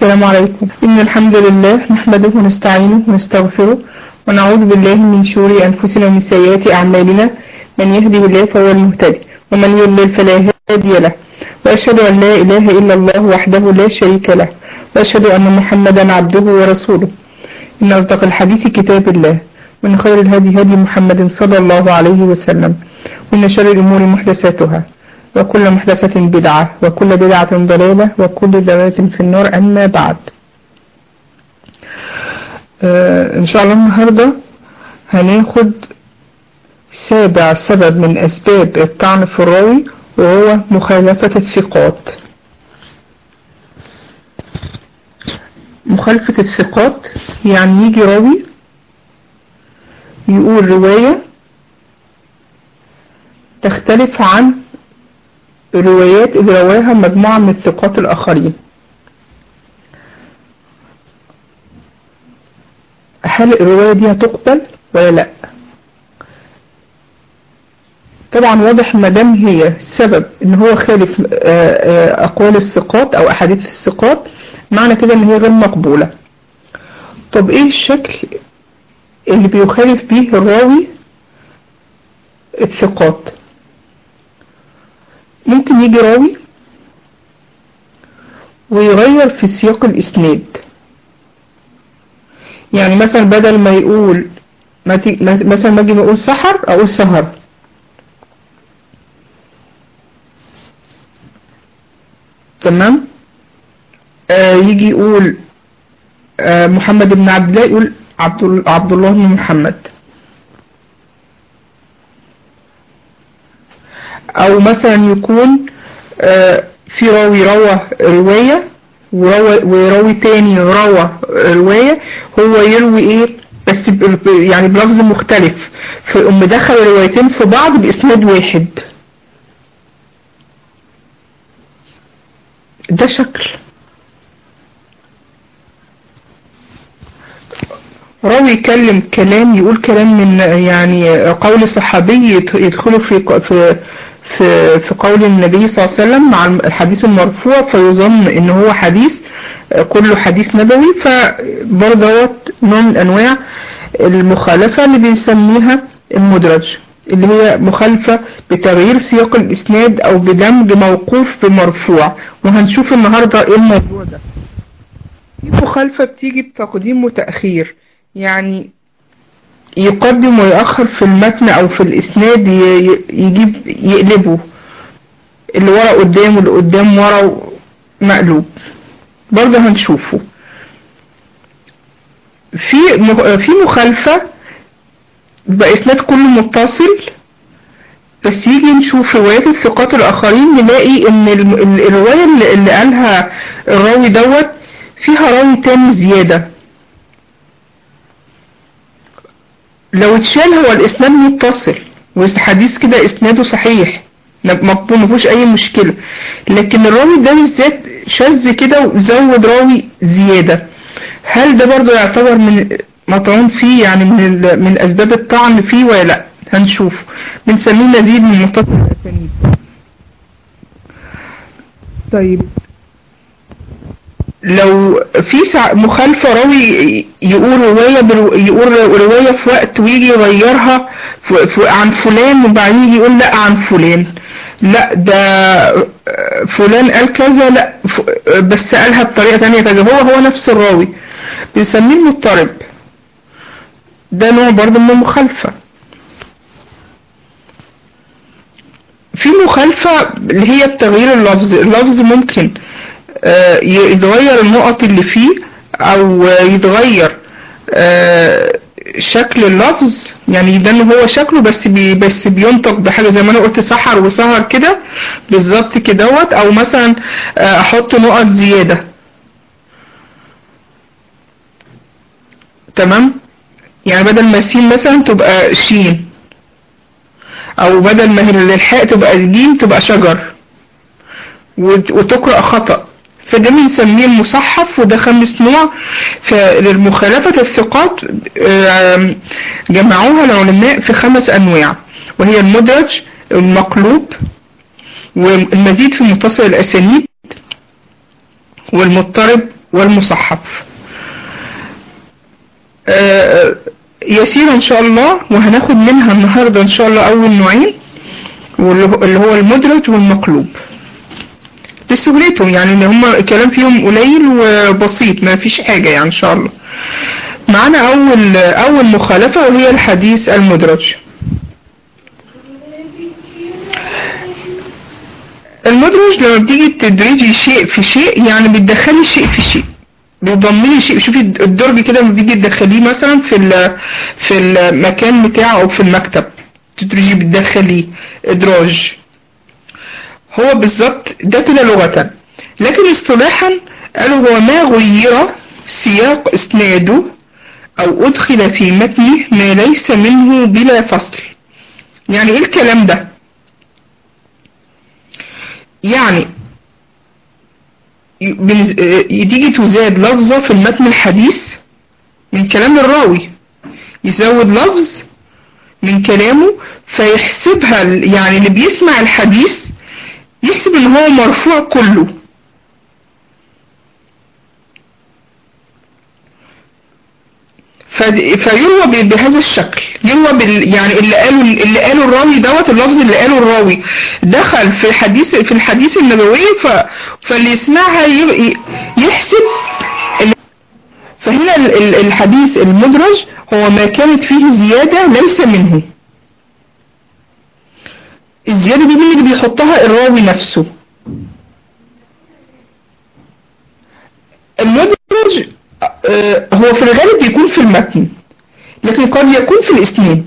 السلام عليكم إن الحمد لله نحمده ونستعينه ونستغفره ونعوذ بالله من شرور أنفسنا ومن سيئات أعمالنا من يهدي الله فهو المهتدي ومن يضلل فلا هادي له وأشهد أن لا إله إلا الله وحده لا شريك له وأشهد أن محمدا عبده ورسوله إن أصدق الحديث كتاب الله وإن خير الهدي هدي محمد صلى الله عليه وسلم وإن شر الأمور محدثاتها وكل محدثة بدعة وكل بدعة ضلالة وكل ضلالة في النار أما بعد آه إن شاء الله النهاردة هناخد سابع سبب من أسباب الطعن في الراوي وهو مخالفة الثقات مخالفة الثقات يعني يجي راوي يقول رواية تختلف عن الروايات اللي رواها مجموعة من الثقات الآخرين هل الرواية دي هتقبل ولا لأ طبعا واضح ما دام هي سبب ان هو خالف اقوال الثقات او احاديث الثقات معنى كده ان هي غير مقبولة طب ايه الشكل اللي بيخالف بيه الراوي الثقات ممكن يجي راوي ويغير في سياق الاسناد يعني مثلا بدل ما يقول مثلا ما اجي بقول سحر اقول سهر تمام آه يجي يقول آه محمد بن عبد الله يقول عبد, عبد الله بن محمد او مثلا يكون آه في راوي روى رواية وروى وراوي تاني روى رواية هو يروي ايه بس يعني بلفظ مختلف فيقوم مدخل الروايتين في بعض باسناد واحد ده شكل راوي يكلم كلام يقول كلام من يعني قول صحابي يدخله في في في في قول النبي صلى الله عليه وسلم مع الحديث المرفوع فيظن ان هو حديث كله حديث نبوي فبرضه نوع من انواع المخالفة اللي بنسميها المدرج اللي هي مخالفة بتغيير سياق الإسناد أو بدمج موقوف بمرفوع وهنشوف النهاردة إيه الموضوع ده في مخالفة بتيجي بتقديم وتأخير يعني يقدم ويأخر في المتن أو في الإسناد يجيب يقلبه اللي ورا قدام واللي قدام ورا مقلوب برضه هنشوفه في في مخالفة بقى اسناد كله متصل بس يجي نشوف روايات الثقات الاخرين نلاقي ان الرواية اللي قالها الراوي دوت فيها راوي تاني زيادة لو اتشال هو الاسناد متصل والحديث كده اسناده صحيح مقبول مفيهوش اي مشكلة لكن الراوي ده بالذات شذ كده وزود راوي زيادة هل ده برضه يعتبر من مطعون فيه يعني من من اسباب الطعن فيه ولا لا هنشوف بنسميه مزيد من متصل الاسانيد طيب لو في مخالفة راوي يقول رواية يقول رواية في وقت ويجي يغيرها عن فلان وبعدين يجي يقول لا عن فلان لا ده فلان قال كذا لا بس قالها بطريقة تانية كذا هو هو نفس الراوي بنسميه المضطرب ده نوع برضه من المخالفة في مخالفة اللي هي بتغيير اللفظ اللفظ ممكن يتغير النقط اللي فيه او يتغير شكل اللفظ يعني ده ان هو شكله بس بي بس بينطق بحاجه زي ما انا قلت سحر وسهر كده بالظبط كدهوت او مثلا احط نقط زياده تمام يعني بدل ما سين مثلا تبقى شين او بدل ما هي الحاء تبقى جيم تبقى شجر وتقرأ خطأ فده بنسميه المصحف وده خامس نوع فللمخالفة الثقات جمعوها العلماء في خمس أنواع وهي المدرج المقلوب والمزيد في متصل الأسانيد والمضطرب والمصحف آه، يسيرة ان شاء الله وهناخد منها النهاردة ان شاء الله اول نوعين واللي هو- اللي هو المدرج والمقلوب لسهولتهم يعني ان هم الكلام فيهم قليل وبسيط ما فيش حاجة يعني ان شاء الله معانا اول اول مخالفة وهي الحديث المدرج المدرج لما بتيجي تدرجي شيء في شيء يعني بتدخلي شيء في شيء بتضمني شيء شوفي الدرج كده لما بتيجي تدخليه مثلا في ال- في المكان بتاعه او في المكتب تدرجي بتدخليه ادراج هو بالظبط ده كده لغة لكن اصطلاحا قالوا هو ما غير سياق اسناده او ادخل في متنه ما ليس منه بلا فصل يعني ايه الكلام ده يعني بنز- آه، تيجي تزاد لفظة في المتن الحديث من كلام الراوي يزود لفظ من كلامه فيحسبها ال- يعني اللي بيسمع الحديث يحسب ان هو مرفوع كله فد- فيروى ب- بهذا الشكل يروى بال يعني اللي قاله اللي قاله الراوي دوت اللفظ اللي قاله الراوي دخل في الحديث في الحديث النبوي ف فاللي يسمعها ي- ي- يحسب إن- فهنا ال- ال- الحديث المدرج هو ما كانت فيه زيادة ليس منه الزيادة دي مين اللي بيحطها الراوي نفسه المدرج آه، هو في الغالب بيكون في المتن لكن قد يكون في الاسناد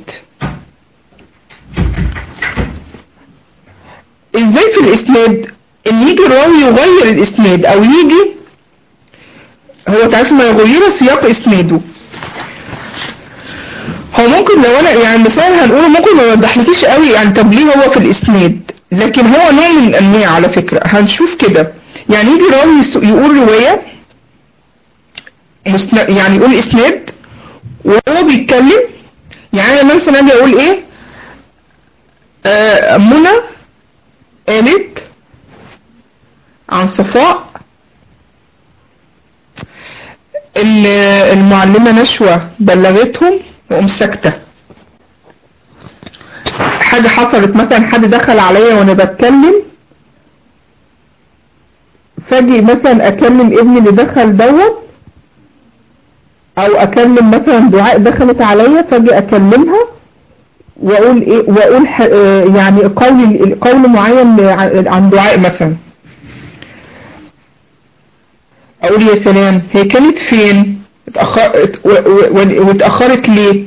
ازاي في الاسناد ان يجي الراوي يغير الاسناد او يجي هو تعرف ما يغير سياق اسناده هو ممكن لو انا يعني مثال هنقوله ممكن ما يوضحلكيش قوي يعني طب ليه هو في الاسناد لكن هو نوع من الانواع على فكره هنشوف كده يعني يجي راوي يس- يقول روايه مسن... يعني يقول اسناد وهو بيتكلم يعني أنا مثلا اجي اقول ايه آه منى قالت عن صفاء ال- المعلمة نشوى بلغتهم وقوم ساكتة حاجة حصلت مثلا حد دخل عليا وانا بتكلم فاجي مثلا اكلم ابني اللي دخل دوت او اكلم مثلا دعاء دخلت عليا فاجي اكلمها واقول ايه واقول ح- آه، يعني قول قول معين عن- عن دعاء مثلا اقول يا سلام هي كانت فين اتأخرت و- و- و- واتأخرت ليه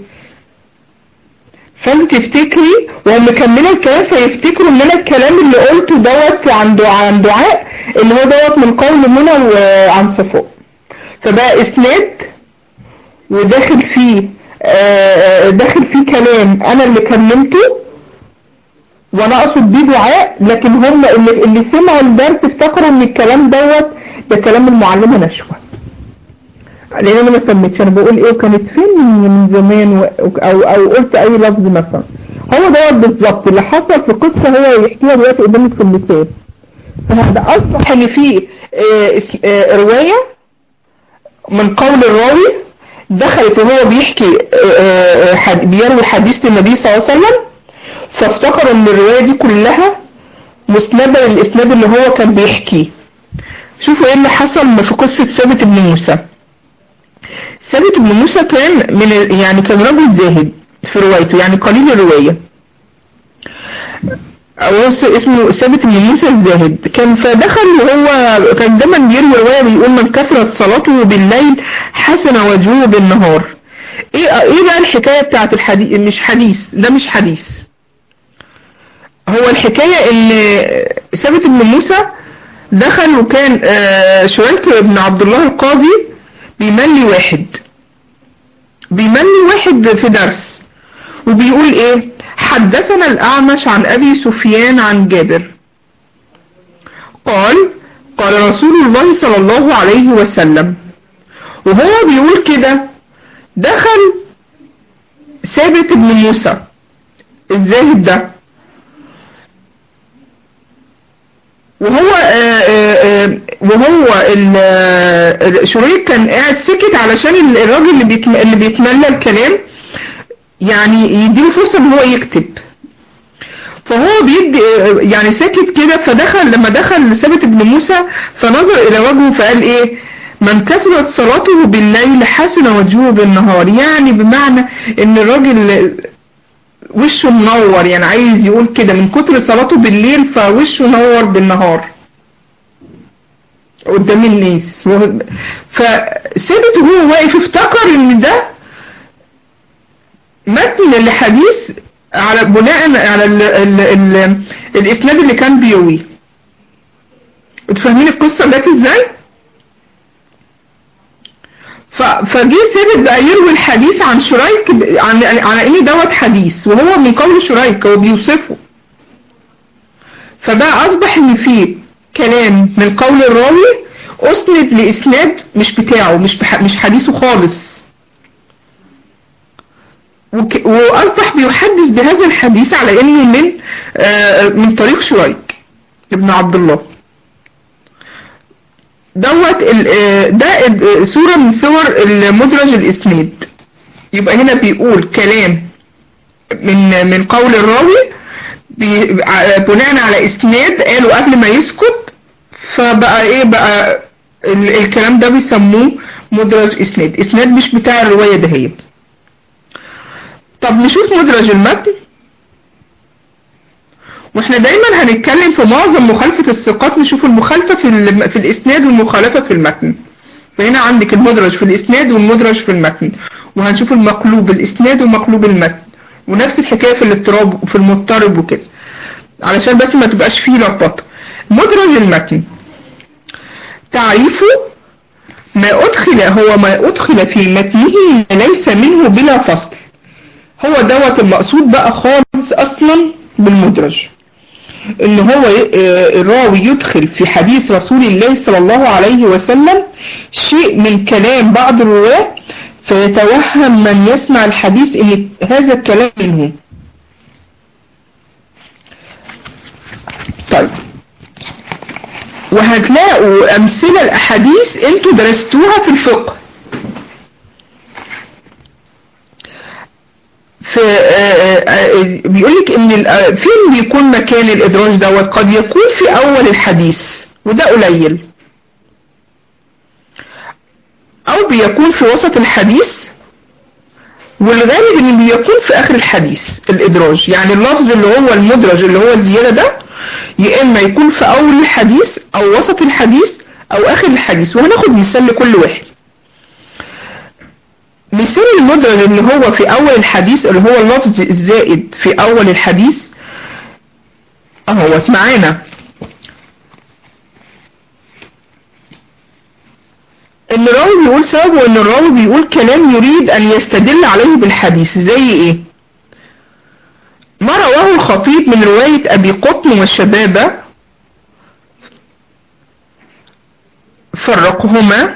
فانت تفتكري وهم مكملة الكلام فيفتكروا ان انا الكلام اللي قلته دوت عن دعاء عن دعاء اللي هو دوت من قول منى وعن صفاء فبقى اسناد وداخل فيه آه، داخل فيه كلام انا اللي كلمته وانا اقصد بيه دعاء لكن هم اللي, اللي سمعوا الدرس افتكروا ان الكلام دوت ده كلام المعلمة نشوى لان انا ما سميتش انا بقول ايه وكانت فين من زمان و... او او قلت اي لفظ مثلا هو دوت بالظبط اللي حصل في قصة هو يحكيها دلوقتي قدامك في اللسان فهذا اصبح ان في آه، اس- آه، رواية من قول الراوي دخلت وهو بيحكي آه، آه، حد- بيروي حديث النبي صلى الله عليه وسلم فافتكر ان الرواية دي كلها مسندة للاسناد اللي هو كان بيحكيه شوفوا ايه اللي حصل في قصة ثابت بن موسى ثابت بن موسى كان من ال- يعني كان رجل زاهد في روايته يعني قليل الرواية أو س- اسمه ثابت بن موسى الزاهد كان فدخل وهو كان دايما بيروي رواية بيقول من كثرت صلاته بالليل حسن وجهه بالنهار ايه ايه بقى الحكاية بتاعت الحديث مش حديث ده مش حديث هو الحكاية ان ثابت بن موسى دخل وكان آه، شريك بن عبد الله القاضي بيملي واحد بيملي واحد في درس وبيقول ايه حدثنا الأعمش عن أبي سفيان عن جابر قال قال رسول الله صلى الله عليه وسلم وهو بيقول كده دخل ثابت بن موسى الزاهد ده وهو آآ آآ وهو ال- شريك كان قاعد سكت علشان ال- الراجل اللي بيتم اللي بيتملى الكلام يعني يديله فرصة ان هو يكتب فهو بيدي يعني ساكت كده فدخل لما دخل ثابت بن موسى فنظر الى وجهه فقال ايه من كثرت صلاته بالليل حسن وجهه بالنهار يعني بمعنى ان الراجل وشه منور يعني عايز يقول كده من كتر صلاته بالليل فوشه نور بالنهار قدام الناس وهو- فثابت وهو واقف افتكر ان ده متن لحديث على بناء على ال ال ال الاسناد اللي كان بيرويه انتوا فاهمين القصه جت ازاي؟ ف- فجه ثابت بقى يروي الحديث عن شريك ب- عن على ان دوت حديث وهو من قول شريك هو بيوصفه فبقى اصبح ان فيه كلام من قول الراوي اسند لاسناد مش بتاعه مش بح مش حديثه خالص وك- واصبح بيحدث بهذا الحديث على انه من آه، من طريق شريك ابن عبد الله دوت ال- آه، ده ال- صورة من صور المدرج الإسناد يبقى هنا بيقول كلام من من قول الراوي بي- ع- بناء على إسناد قالوا قبل ما يسكت فبقى إيه بقى ال- الكلام ده بيسموه مدرج إسناد إسناد مش بتاع الرواية دهيت طب نشوف مدرج المتن واحنا دايما هنتكلم في معظم مخالفة الثقات نشوف المخالفة في, الم- في الاسناد والمخالفة في المتن فهنا عندك المدرج في الاسناد والمدرج في المتن وهنشوف المقلوب الاسناد ومقلوب المتن ونفس الحكاية في الاضطراب وفي المضطرب وكده علشان بس ما تبقاش فيه لخبطة مدرج المتن تعريفه ما أدخل هو ما أدخل في متنه ما ليس منه بلا فصل هو دوت المقصود بقى خالص أصلا بالمدرج ان هو ي- آه، الراوي يدخل في حديث رسول الله صلى الله عليه وسلم شيء من كلام بعض الرواة فيتوهم من يسمع الحديث ان هذا الكلام منه طيب وهتلاقوا امثلة الاحاديث انتوا درستوها في الفقه في بيقول لك ان ال- آه، فين بيكون مكان الادراج دوت قد يكون في اول الحديث وده قليل او بيكون في وسط الحديث والغالب ان بيكون في اخر الحديث الادراج يعني اللفظ اللي هو المدرج اللي هو الزيادة ده يا اما يكون في اول الحديث او وسط الحديث او اخر الحديث وهناخد مثال لكل واحد مثال المدرج اللي هو في أول الحديث اللي هو اللفظ الزائد في أول الحديث أهوت معانا إن الراوي بيقول سببه إن الراوي بيقول كلام يريد أن يستدل عليه بالحديث زي إيه؟ ما رواه الخطيب من رواية أبي قطن والشبابة فرقهما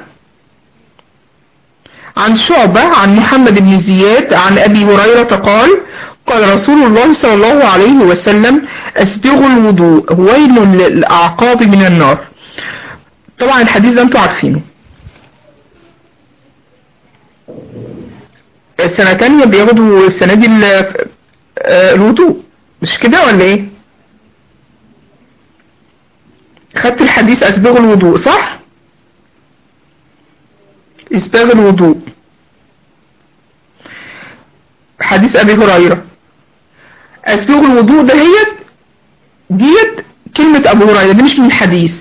عن شعبة عن محمد بن زياد عن أبي هريرة قال قال رسول الله صلى الله عليه وسلم أسبغوا الوضوء ويل للأعقاب من النار طبعا الحديث ده انتوا عارفينه سنة تانية بياخدوا السنة دي ال- آه، الوضوء مش كده ولا ايه؟ خدت الحديث أسبغوا الوضوء صح؟ إسباغ الوضوء حديث أبي هريرة أسباغ الوضوء دهيت ديت كلمة أبو هريرة دي مش من الحديث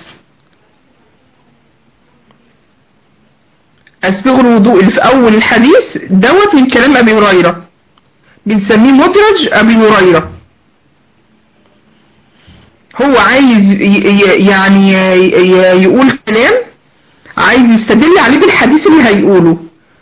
أسباغ الوضوء اللي في أول الحديث دوت من كلام أبي هريرة بنسميه مدرج أبي هريرة هو عايز ي- ي- يعني ي- ي- يقول كلام عايز يستدل عليه بالحديث اللي هيقوله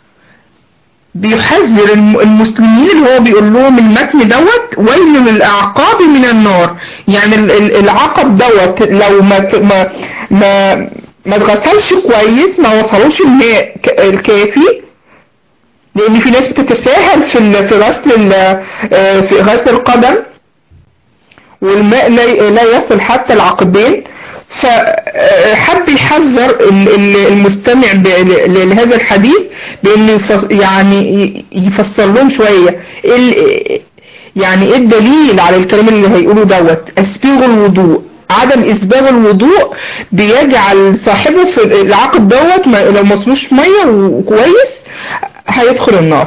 بيحذر الم- المسلمين اللي هو بيقول لهم المتن دوت ويل للأعقاب من النار يعني ال- ال- العقب دوت لو ما ك- ما ما ما اتغسلش كويس ما وصلوش الماء ك- الكافي لأن في ناس بتتساهل في ال- في غسل ال- آه، في غسل القدم والماء لا لا يصل حتى العقبين فحب يحذر ال- ال- المستمع ب- ل- لهذا الحديث بأنه يفص- يعني ي- يفسر لهم شوية إيه ال- يعني ايه الدليل على الكلام اللي هيقوله دوت اسبيغ الوضوء عدم اسباغ الوضوء بيجعل صاحبه في العقد دوت ما- لو مصلوش ميه وكويس هيدخل النار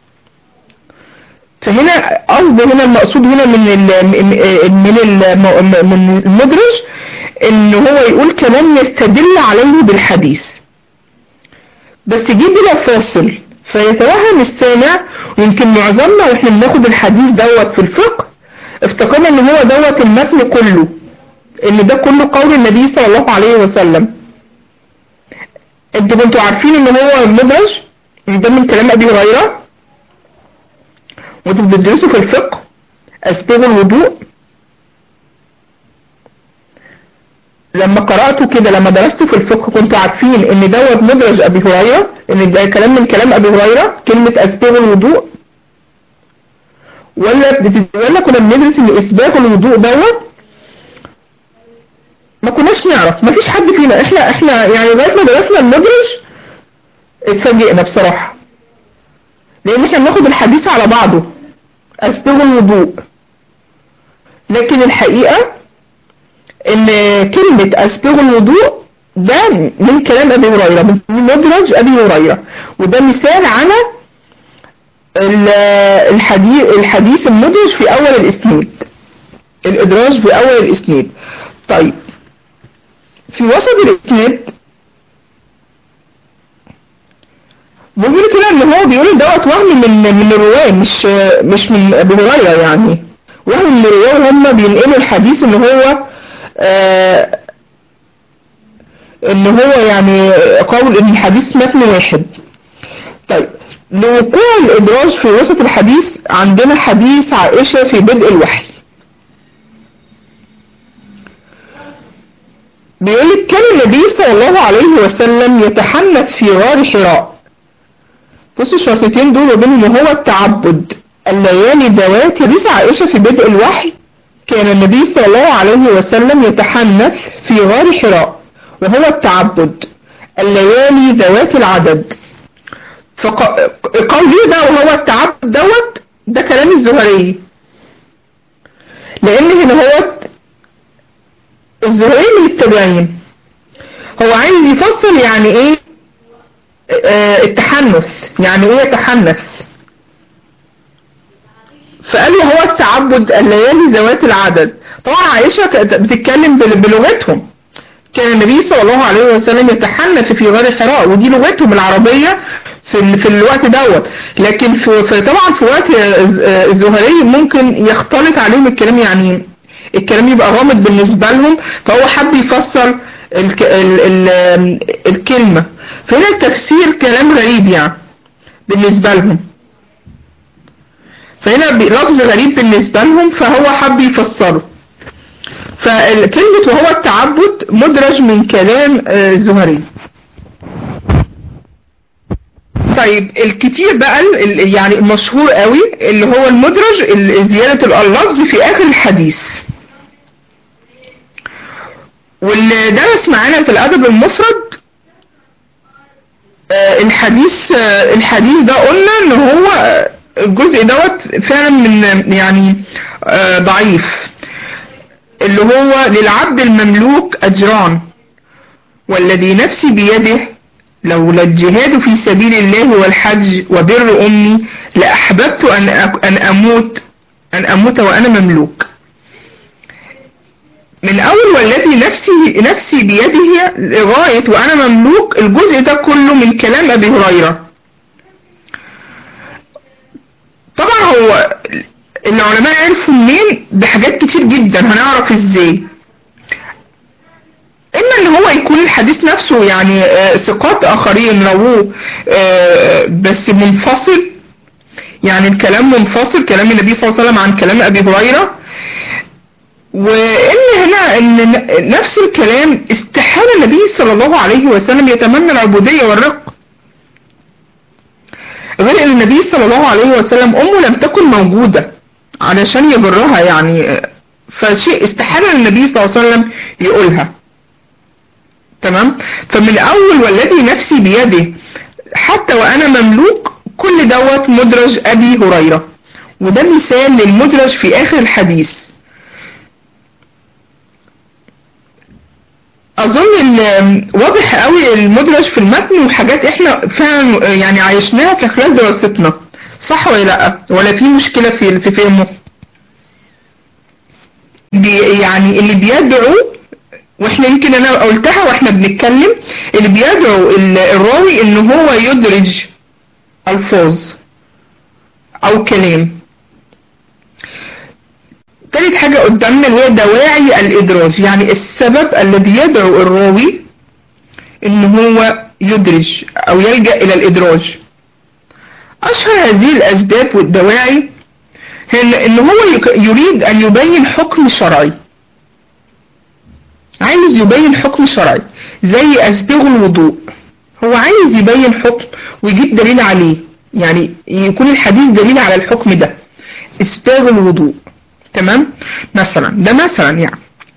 فهنا قصد هنا المقصود هنا من ال من ال من المدرج ان هو يقول كلام يستدل عليه بالحديث بس جه بلا فاصل فيتوهم السامع ويمكن معظمنا واحنا بناخد الحديث دوت في الفقه افتكرنا ان هو دوت المتن كله ان ده كله قول النبي صلى الله عليه وسلم انتوا كنتوا عارفين ان هو مدرج ان ده من كلام ابي هريره وانتوا بتدرسوا في الفقه اسباب الوضوء لما قرأته كده لما درسته في الفقه كنتوا عارفين ان دوت مدرج ابي هريرة ان ده كلام من كلام ابي هريرة كلمة اسباب الوضوء ولا بتد... ولا كنا بندرس ان اسباب الوضوء دوت ما كناش نعرف ما فيش حد فينا احنا احنا يعني لغايه ما درسنا المدرج اتفاجئنا بصراحة لان احنا بناخد الحديث على بعضه اسباب الوضوء لكن الحقيقة ان كلمة اسبغ الوضوء ده من كلام ابي هريرة من مدرج ابي هريرة وده مثال على الحديث الحديث المدرج في اول الاسناد الادراج في اول الاسناد طيب في وسط الاسناد بيقول كده ان هو بيقول دوت وهم من من الرواه مش مش من ابي هريره يعني وهم من الرواه هم بينقلوا الحديث ان هو آه ان هو يعني قول ان الحديث متن واحد طيب لوقوع الادراج في وسط الحديث عندنا حديث عائشة في بدء الوحي بيقول لك كان النبي صلى الله عليه وسلم يتحنث في غار حراء بصوا الشرطتين دول وبينهم هو التعبد الليالي ذوات حديث عائشة في بدء الوحي كان النبي صلى الله عليه وسلم يتحنث في غار حراء وهو التعبد الليالي ذوات العدد فقولي ده وهو التعبد دوت ده كلام الزهري لان هنا هو الزهري من التابعين هو عايز يفصل يعني ايه اه التحنث يعني ايه يتحنث فقال له هو التعبد الليالي ذوات العدد طبعا عائشة بتتكلم بلغتهم كان النبي صلى الله عليه وسلم يتحنث في غار حراء ودي لغتهم العربية في في الوقت دوت لكن في, في طبعا في وقت الزهري ممكن يختلط عليهم الكلام يعني الكلام يبقى غامض بالنسبة لهم فهو حب يفسر ال ال ال الكلمة فهنا التفسير كلام غريب يعني بالنسبة لهم فهنا لفظ غريب بالنسبة لهم فهو حب يفسره فكلمة وهو التعبد مدرج من كلام الزهري طيب الكتير بقى يعني المشهور قوي اللي هو المدرج زيادة اللفظ في آخر الحديث واللي درس معانا في الأدب المفرد الحديث الحديث ده قلنا ان هو الجزء دوت فعلا من يعني ضعيف اللي هو للعبد المملوك أجران والذي نفسي بيده لولا الجهاد في سبيل الله والحج وبر أمي لأحببت أن أن أموت أن أموت وأنا مملوك من أول والذي نفسي نفسي بيده لغاية وأنا مملوك الجزء ده كله من كلام أبي هريرة طبعا هو العلماء عرفوا منين بحاجات كتير جدا هنعرف ازاي اما ان هو يكون الحديث نفسه يعني ثقات اخرين رووه بس منفصل يعني الكلام منفصل كلام النبي صلى الله عليه وسلم عن كلام ابي هريره وان هنا ان نفس الكلام استحال النبي صلى الله عليه وسلم يتمنى العبوديه والرق غير ان النبي صلى الله عليه وسلم امه لم تكن موجوده علشان يبرها يعني فشيء استحال النبي صلى الله عليه وسلم يقولها تمام فمن اول والذي نفسي بيده حتى وانا مملوك كل دوت مدرج ابي هريره وده مثال للمدرج في اخر الحديث اظن واضح قوي المدرج في المتن وحاجات احنا فعلا يعني عايشناها في خلال دراستنا صح ولا لا ولا في مشكله في في فهمه يعني اللي بيدعو واحنا يمكن انا قلتها واحنا بنتكلم اللي بيدعو الراوي ان هو يدرج الفاظ او كلام تالت حاجة قدامنا اللي هي دواعي الإدراج يعني السبب الذي يدعو الراوي إن هو يدرج أو يلجأ إلى الإدراج أشهر هذه الأسباب والدواعي هي إن هو يريد أن يبين حكم شرعي عايز يبين حكم شرعي زي أسبغ الوضوء هو عايز يبين حكم ويجيب دليل عليه يعني يكون الحديث دليل على الحكم ده إسباغ الوضوء تمام مثلا ده مثلا يعني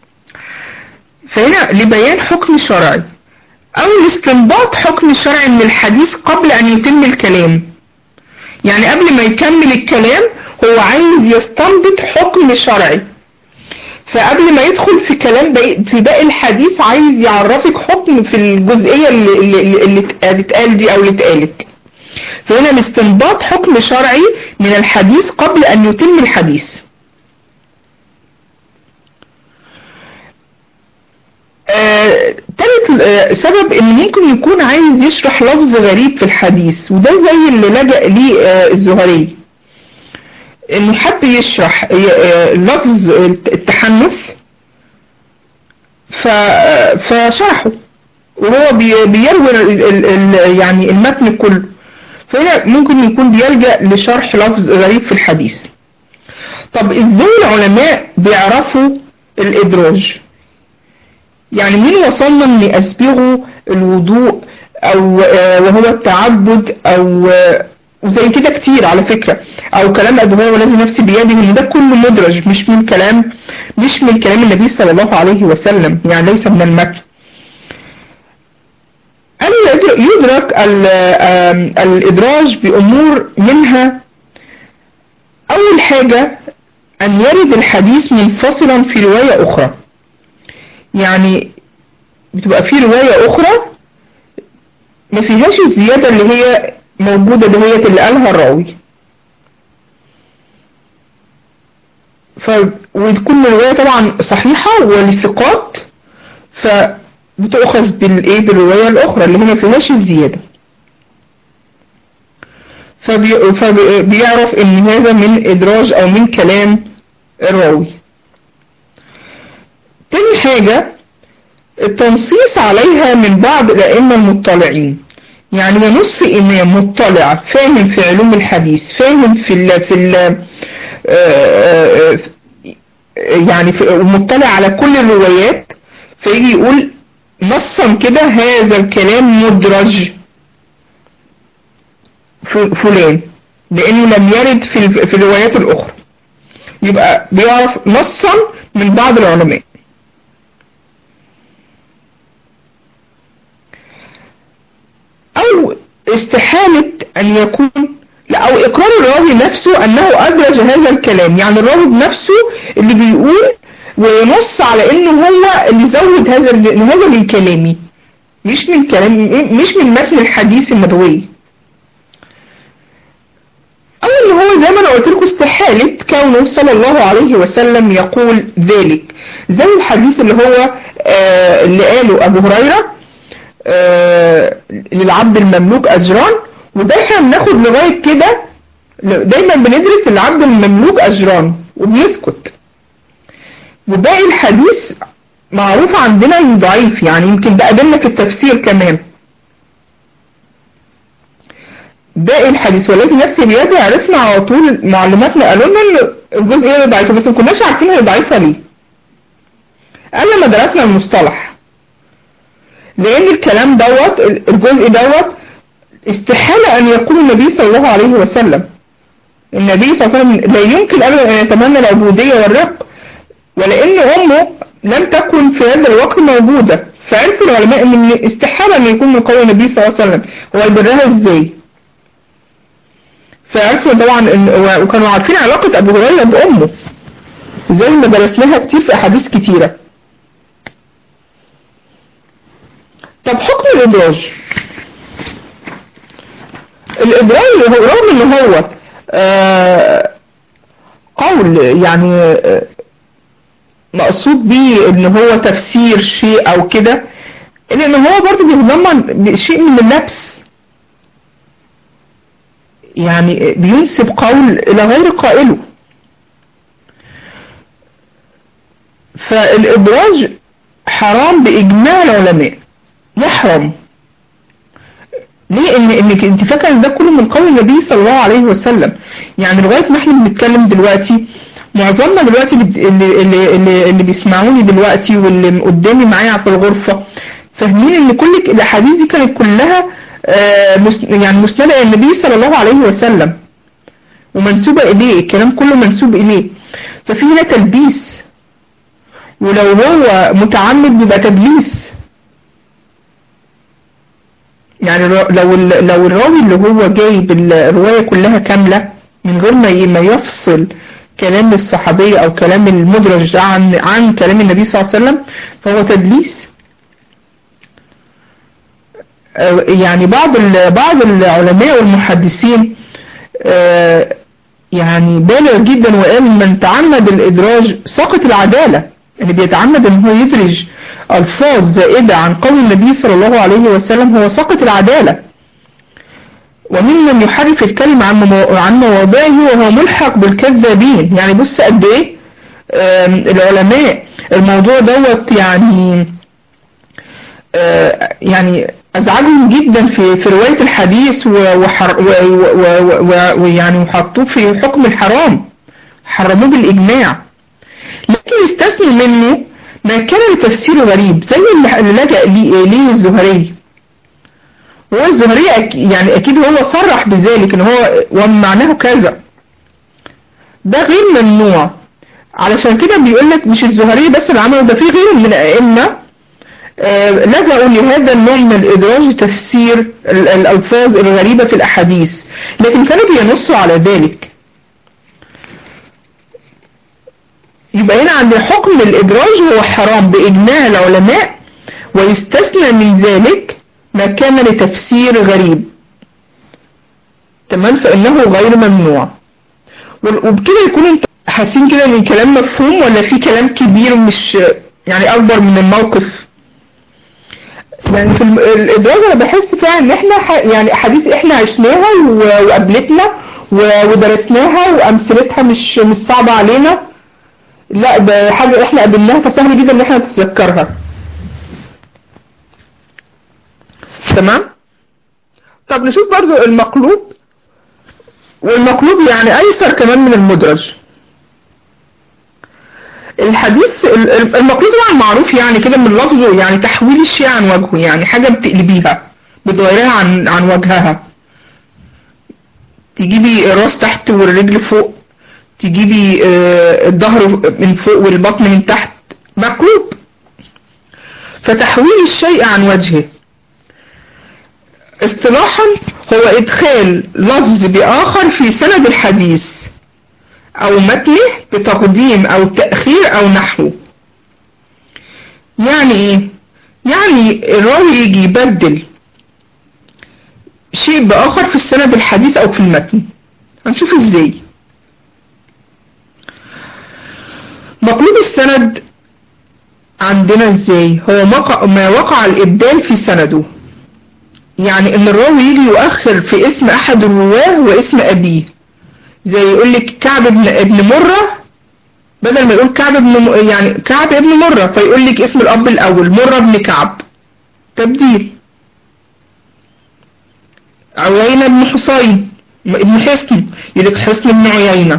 فهنا لبيان حكم شرعي او لاستنباط حكم شرعي من الحديث قبل ان يتم الكلام يعني قبل ما يكمل الكلام هو عايز يستنبط حكم شرعي فقبل ما يدخل في كلام باقي في باقي الحديث عايز يعرفك حكم في الجزئية اللي, اللي, اللي اتقال دي او اللي اتقالت فهنا الاستنباط حكم شرعي من الحديث قبل ان يتم الحديث آه، تالت آه، سبب ان ممكن يكون عايز يشرح لفظ غريب في الحديث وده زي اللي لجأ ليه آه، الزهري انه حب يشرح لفظ التحنث فشرحه وهو بيروي يعني المتن كله فهنا ممكن يكون بيلجأ لشرح لفظ غريب في الحديث طب ازاي العلماء بيعرفوا الادراج يعني مين وصلنا ان اسبغه الوضوء او وهو التعبد او وزي كده كتير على فكرة او كلام ابو هريره والذي نفسي بيده ان ده كله مدرج مش من كلام مش من كلام النبي صلى الله عليه وسلم يعني ليس من المتن قال يدرك الادراج بامور منها اول حاجة ان يرد الحديث منفصلا في رواية اخرى يعني بتبقى في رواية أخرى ما فيهاش الزيادة اللي هي موجودة دهيت اللي قالها الراوي ف وتكون الرواية طبعا صحيحة ولثقات فبتؤخذ بالايه بالرواية الأخرى اللي هي ما فيهاش الزيادة فبي... فبيعرف ان هذا من ادراج او من كلام الراوي تاني حاجة التنصيص عليها من بعض الأئمة المطلعين يعني ينص إمام مطلع فاهم في علوم الحديث فاهم في ال في ال يعني مطلع على كل الروايات فيجي يقول نصا كده هذا الكلام مدرج فلان لأنه لم يرد في في الروايات الأخرى يبقى بيعرف نصا من بعض العلماء أو استحالة أن يكون لا أو إقرار الراوي نفسه أنه أدرج هذا الكلام يعني الراوي بنفسه اللي بيقول وينص على أنه هو اللي زود هذا هذا من كلامي مش من كلام مش من متن الحديث النبوي أو إن هو زي ما أنا قلت لكم استحالة كونه صلى الله عليه وسلم يقول ذلك زي الحديث اللي هو آه اللي قاله أبو هريرة آه للعبد المملوك أجران وده احنا بناخد لغاية كده دايما بندرس العبد المملوك أجران وبنسكت وباقي الحديث معروف عندنا انه ضعيف يعني يمكن ده قابلنا في التفسير كمان باقي الحديث والذي نفسي بيده عرفنا على طول معلوماتنا قالوا لنا ان الجزء ده ضعيفه بس ما كناش عارفين هي ضعيفه ليه قال لما درسنا المصطلح لان الكلام دوت الجزء دوت استحالة ان يقول النبي صلى الله عليه وسلم النبي صلى الله عليه وسلم لا يمكن ابدا ان يتمنى العبودية والرق ولان امه لم تكن في هذا الوقت موجودة فعرفوا العلماء ان استحالة ان يكون من قول النبي صلى الله عليه وسلم هو يبرها ازاي فعرفوا طبعا إن وكانوا عارفين علاقة ابو هريرة بامه زي ما درسناها كتير في احاديث كتيرة طب حكم الادراج الادراج هو رغم ان هو آه قول يعني آه مقصود بيه ان هو تفسير شيء او كده لان هو برضه بيتضمن شيء من اللبس يعني بينسب قول الى غير قائله فالادراج حرام باجماع العلماء محرم ليه ان انك انت فاكره ان ده كله من قول النبي صلى الله عليه وسلم يعني لغايه ما احنا بنتكلم دلوقتي معظمنا دلوقتي اللي, اللي, اللي, اللي بيسمعوني دلوقتي واللي قدامي معايا في الغرفة فاهمين ان كل الاحاديث دي كانت كلها آه يعني مسندة النبي صلى الله عليه وسلم ومنسوبة اليه الكلام كله منسوب اليه ففي هنا تلبيس ولو هو متعمد بيبقى تدليس يعني لو لو الراوي اللي هو جايب الرواية كلها كاملة من غير ما يفصل كلام الصحابية أو كلام المدرج ده عن عن كلام النبي صلى الله عليه وسلم فهو تدليس يعني بعض بعض العلماء والمحدثين يعني بالغ جدا وقال من تعمد الإدراج سقط العدالة اللي بيتعمد ان هو يدرج ألفاظ زائدة عن قول النبي صلى الله عليه وسلم هو سقط العدالة وممن يحرف الكلمة عن عن مواضعه وهو ملحق بالكذابين يعني بص قد ايه العلماء الموضوع دوت يعني يعني ازعجهم جدا في في رواية الحديث ويعني وحطوه في حكم الحرام حرموه بالإجماع لكن استثنوا منه ما كان لتفسير غريب زي اللي لجأ ليه الزهري هو الزهري يعني اكيد هو صرح بذلك ان هو ومعناه كذا ده غير ممنوع علشان كده بيقول لك مش الزهري بس اللي عمله ده في غيره من الائمه آه لجأوا لهذا النوع من الادراج تفسير الالفاظ الغريبه في الاحاديث لكن كانوا بينصوا على ذلك يبقى هنا عند حكم الادراج هو حرام باجماع العلماء ويستثنى من ذلك ما كان لتفسير غريب تمام فإنه غير ممنوع وبكده يكون انت حاسين كده ان الكلام مفهوم ولا في كلام كبير مش يعني اكبر من الموقف يعني في الادراج انا بحس فعلا ان احنا يعني احاديث احنا عشناها وقابلتنا ودرسناها وامثلتها مش مش صعبه علينا لا ده حاجه احنا قابلناها فسهل جدا ان احنا نتذكرها تمام طب نشوف برضو المقلوب والمقلوب يعني ايسر كمان من المدرج الحديث المقلوب طبعا معروف يعني كده من لفظه يعني تحويل الشيء عن وجهه يعني حاجة بتقلبيها بتغيرها عن عن وجهها تجيبي الراس تحت والرجل فوق تجيبي الظهر من فوق والبطن من تحت مقلوب فتحويل الشيء عن وجهه اصطلاحا هو ادخال لفظ باخر في سند الحديث او متنه بتقديم او تأخير او نحوه يعني ايه يعني الراوي يجي يبدل شيء باخر في السند الحديث او في المتن هنشوف ازاي مقلوب السند عندنا ازاي هو ما وقع الابدال في سنده يعني ان الراوي يجي يؤخر في اسم احد الرواه واسم ابيه زي يقول لك كعب بن ابن مرة بدل ما يقول كعب ابن يعني كعب ابن مرة فيقول لك اسم الاب الاول مرة بن كعب تبديل عيينة بن حصين ابن حصن يقول لك حصن بن عيينة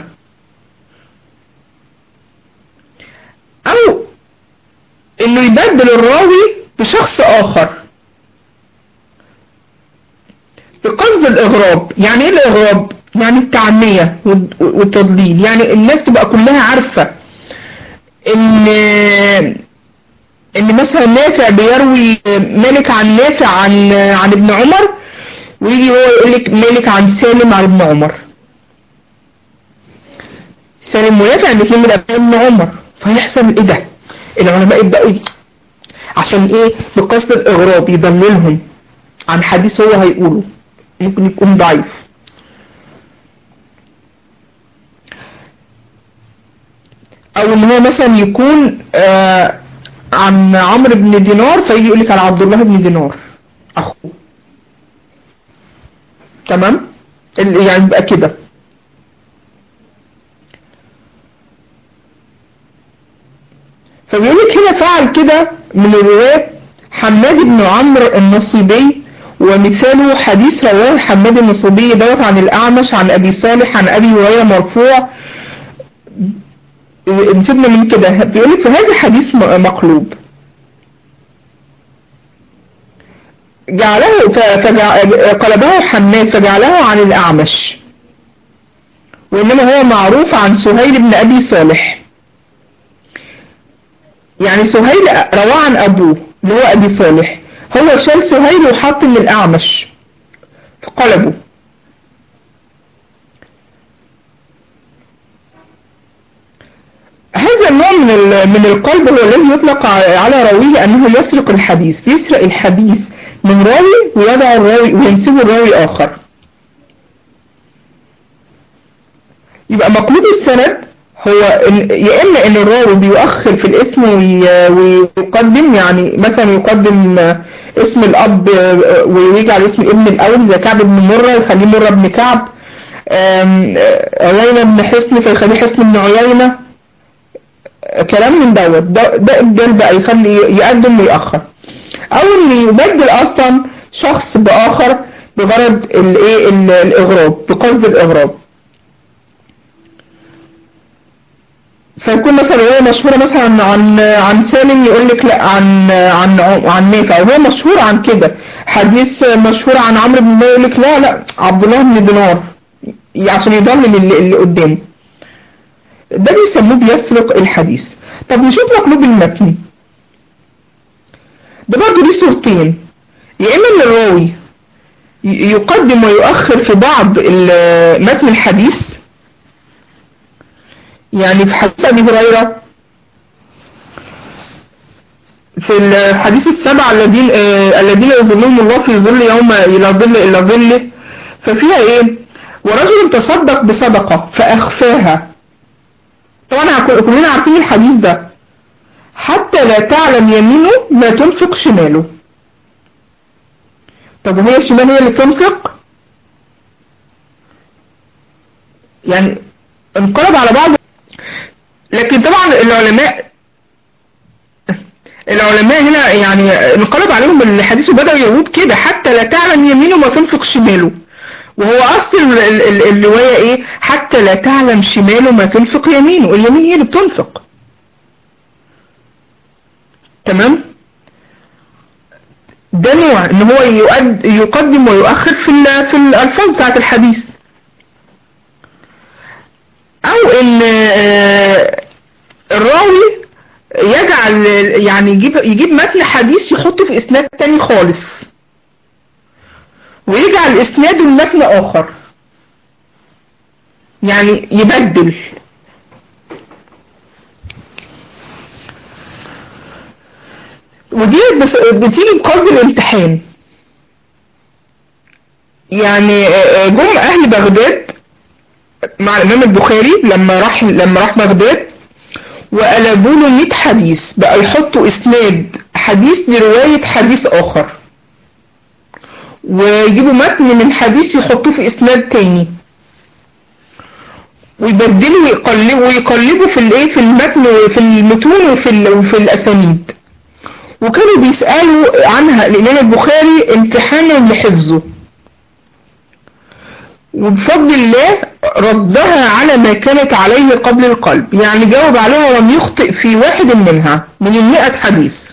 او انه يبدل الراوي بشخص اخر بقصد الإغراب يعني إيه الإغراب؟ يعني التعمية والتضليل يعني الناس تبقى كلها عارفة إن ان مثلا نافع بيروي مالك عن نافع عن عن ابن عمر ويجي هو يقول لك مالك عن سالم عن ابن عمر سالم ونافع الاثنين من ابناء ابن عمر فيحصل ايه ده العلماء يبداوا عشان ايه بقصد الاغراب يضللهم عن حديث هو هيقوله ممكن يكون ضعيف او ان هو مثلا يكون آه عن عمرو بن دينار فيجي يقول لك عن عبد الله بن دينار اخوه تمام يعني يبقى كده فبيقول لك هنا فعل كده من الرواية حماد بن عمرو النصيبي ومثاله حديث رواه حماد النصيبي دوت عن الأعمش عن أبي صالح عن أبي هريرة مرفوع نسيبنا من كده بيقول لك فهذا حديث مقلوب جعله قلبه حماد فجعله عن الأعمش وإنما هو معروف عن سهيل بن أبي صالح يعني سهيل رواه عن أبوه اللي هو أبي صالح هو شال سهيل وحط من الأعمش فقلبه هذا النوع من من القلب هو الذي يطلق على راويه أنه يسرق الحديث يسرق الحديث من راوي ويضع الراوي وينسبه الراوي آخر يبقى مقلوب السند هو يا إما إن الراوي بيؤخر في الاسم ويقدم يعني مثلا يقدم اسم الأب ويجعل اسم ابن الأول زي كعب بن مرة يخليه مرة بن كعب عيينة بن حسن فيخليه حسن بن عيينة كلام من دوت ده ده بقى يخلي يقدم ويأخر أو إن يبدل أصلا شخص بآخر بغرض الإيه الإغراب بقصد الإغراب فيكون مثلا رواية مشهورة مثلا عن عن سالم يقول لك لا عن عن عن نافع وهو مشهور عن كده حديث مشهور عن عمرو بن يقول لك لا لا عبد الله بن دينار عشان يضلل اللي, اللي قدامه ده بيسموه بيسرق الحديث طب نشوف مقلوب المتن ده برضه ليه صورتين يا اما ان الراوي يقدم ويؤخر في بعض متن الحديث يعني في حديث أبي هريرة في الحديث السبع الذين آه الذين يظلهم الله في ظل يوم لا ظل إلا ظله ففيها إيه ورجل تصدق بصدقة فأخفاها طبعا كلنا عارفين الحديث ده حتى لا تعلم يمينه ما تنفق شماله طب وهي الشمال هي اللي تنفق يعني انقلب على بعض لكن طبعا العلماء العلماء هنا يعني انقلب عليهم الحديث وبدأوا يقولوا كده حتى لا تعلم يمينه ما تنفق شماله وهو أصل الرواية إيه حتى لا تعلم شماله ما تنفق يمينه اليمين هي اللي بتنفق تمام ده نوع ان هو يقد يقدم ويؤخر في في الالفاظ بتاعت الحديث او ان الراوي يجعل يعني يجيب يجيب متن حديث يحطه في اسناد تاني خالص ويجعل اسناده لمتن اخر يعني يبدل ودي بس بتيجي بقصد الامتحان يعني جم اهل بغداد مع الامام البخاري لما راح لما راح بغداد وقلبوا له 100 حديث بقى يحطوا اسناد حديث لرواية حديث اخر ويجيبوا متن من حديث يحطوه في اسناد تاني ويبدلوا ويقلبوا ويقلبوا في الايه في المتن وفي المتون وفي وفي الاسانيد وكانوا بيسألوا عنها الامام البخاري امتحانا لحفظه وبفضل الله ردها على ما كانت عليه قبل القلب يعني جاوب عليها ولم يخطئ في واحد منها من المئة حديث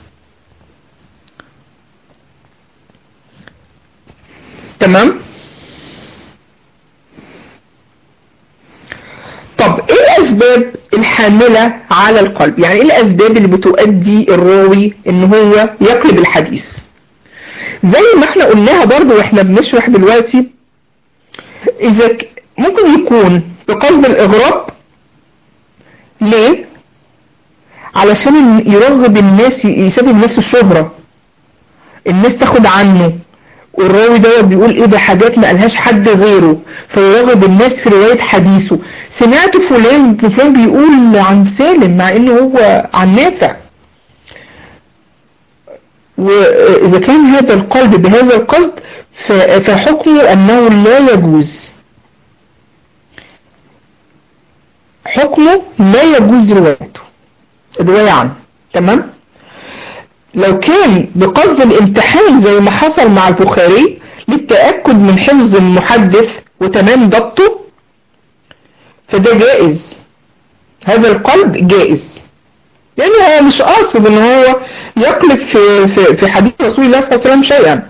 تمام طب ايه الاسباب الحاملة على القلب يعني ايه الاسباب اللي بتؤدي الراوي ان هو يقلب الحديث زي ما احنا قلناها برضو واحنا بنشرح دلوقتي اذا ك- ممكن يكون بقصد الاغراب ليه علشان يرغب الناس يسبب لنفسه الشهرة الناس تاخد عنه والراوي ده بيقول ايه ده حاجات ما قالهاش حد غيره فيرغب الناس في رواية حديثه سمعت فلان فلان بيقول عن سالم مع انه هو عن نافع وإذا كان هذا القلب بهذا القصد ف- فحكمه أنه لا يجوز حكمه لا يجوز روايته الرواية عنه تمام لو كان بقصد الامتحان زي ما حصل مع البخاري للتأكد من حفظ المحدث وتمام ضبطه فده جائز هذا القلب جائز يعني هو مش قاصد ان هو يقلب في, في, في حديث رسول الله صلى الله عليه وسلم شيئا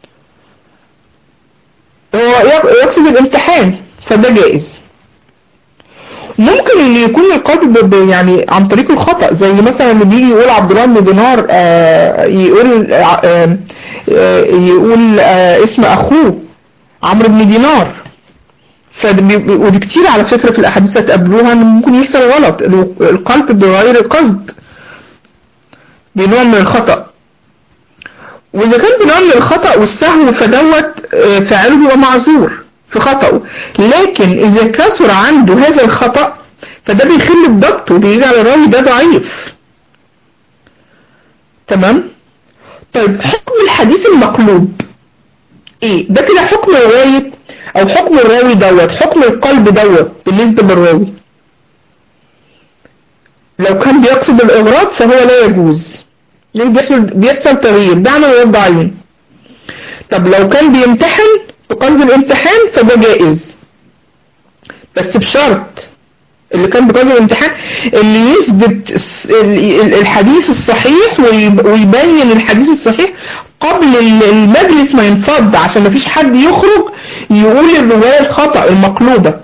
هو يق- يقصد الامتحان فده جائز ممكن ان يكون القلب ب- يعني عن طريق الخطأ زي مثلا اللي بيجي يقول عبد الله بن دينار آه، يقول آه، آه، يقول آه، اسم اخوه عمرو بن دينار فده بي- ودي كتير على فكرة في الأحاديث هتقابلوها إن ممكن يحصل غلط ال- القلب بغير القصد بنوع من الخطأ وإذا كان بنوع من الخطأ والسهو فدوت آه، فاعله بيبقى معذور في خطأه لكن إذا كثر عنده هذا الخطأ فده بيخل بضبطه بيجعل الراوي ده ضعيف تمام طيب حكم الحديث المقلوب ايه ده كده حكم رواية او حكم الراوي دوت حكم القلب دوت بالنسبة للراوي لو كان بيقصد الاغراض فهو لا يجوز ليه بيحصل بيحصل تغيير دعنا ويرضى عين طب لو كان بيمتحن بقصد الامتحان فده جائز بس بشرط اللي كان بقدر الامتحان اللي يثبت الس- ال- ال- الحديث الصحيح ويب- ويبين الحديث الصحيح قبل ال- المجلس ما ينفض عشان ما فيش حد يخرج يقول الرواية الخطأ المقلوبة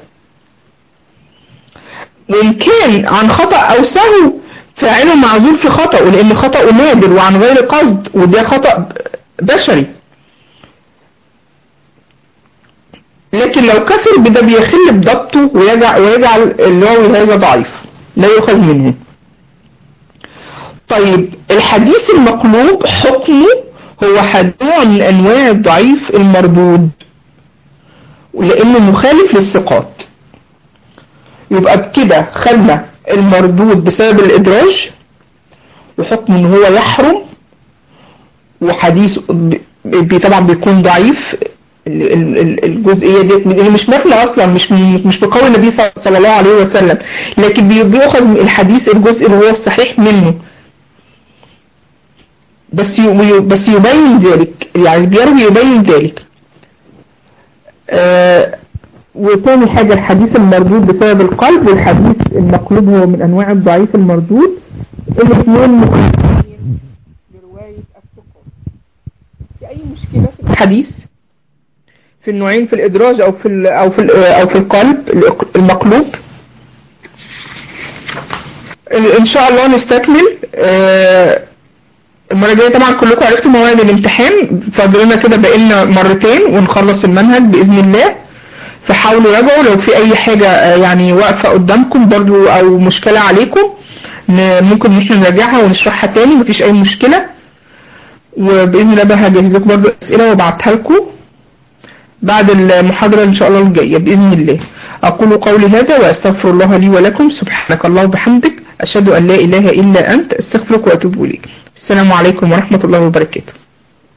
وإن كان عن خطأ أو سهو فاعله معذور في خطأ لأن خطأه نادر وعن غير قصد وده خطأ بشري لكن لو كثر بده بيخل بضبطه ويجعل, ويجعل الراوي هذا ضعيف لا يؤخذ منه طيب الحديث المقلوب حكمه هو حد نوع من انواع الضعيف المردود لانه مخالف للثقات يبقى بكده خدنا المردود بسبب الادراج وحكم ان هو يحرم وحديث ب- ب- طبعا بيكون ضعيف ال- ال- ال- الجزئيه ديت اللي مش نقله اصلا مش مش بقول النبي صلى صلى الله عليه وسلم لكن بي- بيؤخذ من الحديث الجزء اللي هو الصحيح منه بس ي- بس يبين ذلك يعني بيروي يبين ذلك آه وتاني حاجة الحديث المردود بسبب القلب والحديث المقلوب هو من أنواع الضعيف المردود الاثنين مخالفين لرواية الثقات في أي مشكلة في الحديث في النوعين في الإدراج أو في ال أو في ال أو في القلب المقلوب إن شاء الله نستكمل آه المرة الجاية طبعا كلكم عرفتوا مواد الامتحان فاضلنا كده بقالنا مرتين ونخلص المنهج بإذن الله فحاولوا راجعوا لو في أي حاجة آه، يعني واقفة قدامكم برضو أو مشكلة عليكم ن- ممكن إن احنا نراجعها ونشرحها تاني مفيش أي مشكلة وبإذن الله بقى هجهز لكم برضو أسئلة وابعتها لكم بعد المحاضرة إن شاء الله الجاية بإذن الله أقول قولي هذا وأستغفر الله لي ولكم سبحانك الله وبحمدك أشهد أن لا إله إلا أنت أستغفرك وأتوب إليك السلام عليكم ورحمة الله وبركاته